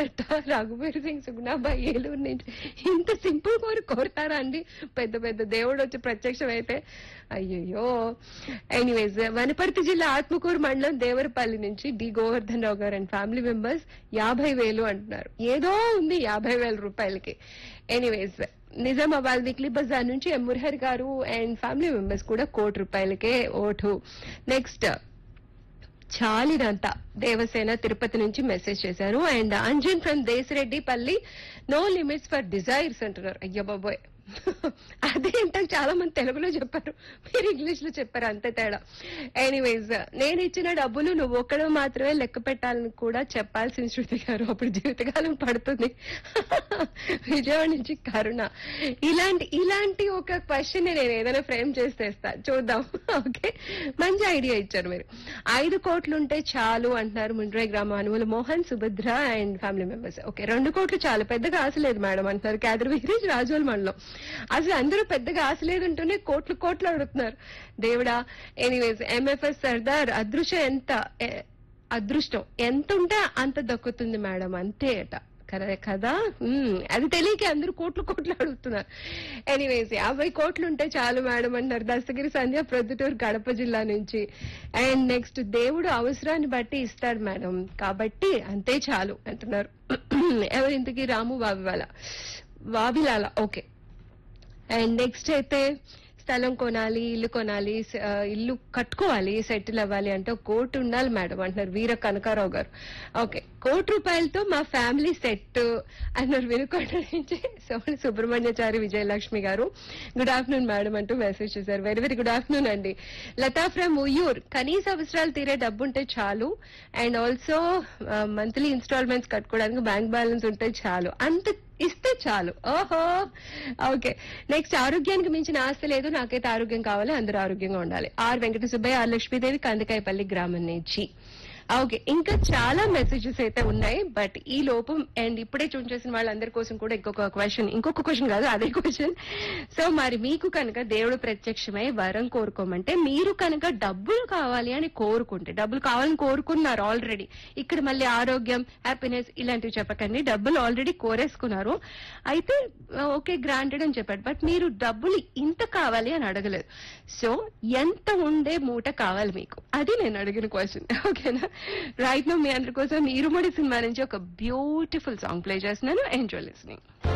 కావాలట రఘువీర్ సింగ్ సుగుణాబాయి ఏలూరు నుంచి ఇంత సింపుల్ కోరి కోరుతారా అండి పెద్ద పెద్ద దేవుడు వచ్చి ప్రత్యక్షం అయితే అయ్యయ్యో ఎనీవేస్ వనపర్తి జిల్లా ఆత్మకూరు మండలం దేవరపల్లి నుంచి డి గోవర్ధన్ రావు గారు అండ్ ఫ్యామిలీ మెంబర్స్ యాభై వేలు అంటున్నారు ఏదో ఉంది యాభై వేల రూపాయలకి ఎనీవేస్ నిజామాబాద్ వీక్లీ బజార్ నుంచి ఎం మురహర్ గారు అండ్ ఫ్యామిలీ మెంబర్స్ కూడా కోటి రూపాయలకే ఓటు నెక్స్ట్ చాలినంత దేవసేన తిరుపతి నుంచి మెసేజ్ చేశారు అండ్ అంజన్ ఫ్రమ్ దేశరెడ్డి పల్లి నో లిమిట్స్ ఫర్ డిజైర్స్ అంటున్నారు అయ్యో బాబోయ్ అదేంటో చాలా మంది తెలుగులో చెప్పారు మీరు ఇంగ్లీష్ లో చెప్పారు అంతే తేడా ఎనీవేస్ నేను ఇచ్చిన డబ్బులు నువ్వు ఒక్కడో మాత్రమే లెక్క పెట్టాలని కూడా చెప్పాల్సిన శృతి గారు అప్పుడు జీవితకాలం పడుతుంది విజయవాడ నుంచి కరుణ ఇలాంటి ఇలాంటి ఒక క్వశ్చన్ నేను ఏదైనా ఫ్రేమ్ చేస్తేస్తా చూద్దాం ఓకే మంచి ఐడియా ఇచ్చారు మీరు ఐదు కోట్లు ఉంటే చాలు అంటున్నారు ముండ్రాయి గ్రామ అనువులు Mohan Subhadra and family members okay రెండు కోట్లు చాలు పెద్దగా ఆశ లేదు మేడం అంటున్నారు క్యాదర్ విహరీజ్ రాజోల్ మండలం అసలు అందరూ పెద్దగా ఆశ లేదంటూనే కోట్లు కోట్లు అడుగుతున్నారు దేవుడా ఎనీవేస్ ఎంఎఫ్ఎస్ సర్దార్ అదృశ్యం ఎంత ఎ- అదృష్టం ఎంత ఉంటే అంత దక్కుతుంది మేడం అంతే అట కదా కదా మ్మ్. అది తెలియక అందరూ కోట్లు కోట్లు అడుగుతున్నారు ఎనీవేస్ యాభై కోట్లు ఉంటే చాలు మేడం అంటారు దస్తగిరి సంధ్య ప్రొద్దుటూరు కడప జిల్లా నుంచి అండ్ నెక్స్ట్ దేవుడు అవసరాన్ని బట్టి ఇస్తాడు మేడం కాబట్టి అంతే చాలు అంటున్నారు ఎవరు ఇంతకీ రాము వావివాల వావిలాల ఓకే అండ్ నెక్స్ట్ అయితే స్థలం కొనాలి ఇల్లు కొనాలి స- ఆ, ఇల్లు కట్టుకోవాలి సెటిల్ అవ్వాలి అంటే ఒక కోటి ఉండాలి మేడం అంటున్నారు వీర కనకారావు గారు ఓకే కోటి రూపాయలతో మా ఫ్యామిలీ సెట్ అన్నారు వినుకొండ నుంచి సోమని సుబ్రహ్మణ్యచారి విజయలక్ష్మి గారు గుడ్ ఆఫ్టర్నూన్ మేడం అంటూ మెసేజ్ చేశారు వెరీ వెరీ గుడ్ ఆఫ్టర్నూన్ అండి లతా ఫ్రమ్ ఉయ్యూర్ కనీస అవసరాలు తీరే డబ్బు ఉంటే చాలు అండ్ ఆల్సో మంత్లీ ఇన్స్టాల్మెంట్స్ కట్టుకోవడానికి బ్యాంక్ బ్యాలెన్స్ ఉంటే చాలు అంత ఇస్తే చాలు ఓహో ఓకే నెక్స్ట్ ఆరోగ్యానికి మించిన ఆస్తి లేదు నాకైతే ఆరోగ్యం కావాలి అందరూ ఆరోగ్యంగా ఉండాలి ఆర్ వెంకట సుబ్బయ్య ఆర్ లక్ష్మీదేవి కందకాయపల్లి గ్రామం నుంచి ఓకే ఇంకా చాలా మెసేజెస్ అయితే ఉన్నాయి బట్ ఈ లోపం అండ్ ఇప్పుడే చూన్ చేసిన వాళ్ళందరి కోసం కూడా ఇంకొక క్వశ్చన్ ఇంకొక క్వశ్చన్ కాదు అదే క్వశ్చన్ సో మరి మీకు కనుక దేవుడు ప్రత్యక్షమై వరం కోరుకోమంటే మీరు కనుక డబ్బులు కావాలి అని కోరుకుంటే డబ్బులు కావాలని కోరుకున్నారు ఆల్రెడీ ఇక్కడ మళ్ళీ ఆరోగ్యం హ్యాపీనెస్ ఇలాంటివి చెప్పకండి డబ్బులు ఆల్రెడీ కోరేసుకున్నారు అయితే ఓకే గ్రాంటెడ్ అని చెప్పాడు బట్ మీరు డబ్బులు ఇంత కావాలి అని అడగలేదు సో ఎంత ఉండే మూట కావాలి మీకు అది నేను అడిగిన క్వశ్చన్ ఓకేనా రైట్ నో మీ అందరి కోసం ఇరుముడి సినిమా నుంచి ఒక బ్యూటిఫుల్ సాంగ్ ప్లే చేస్తున్నాను ఎంజాయ్ లిస్నింగ్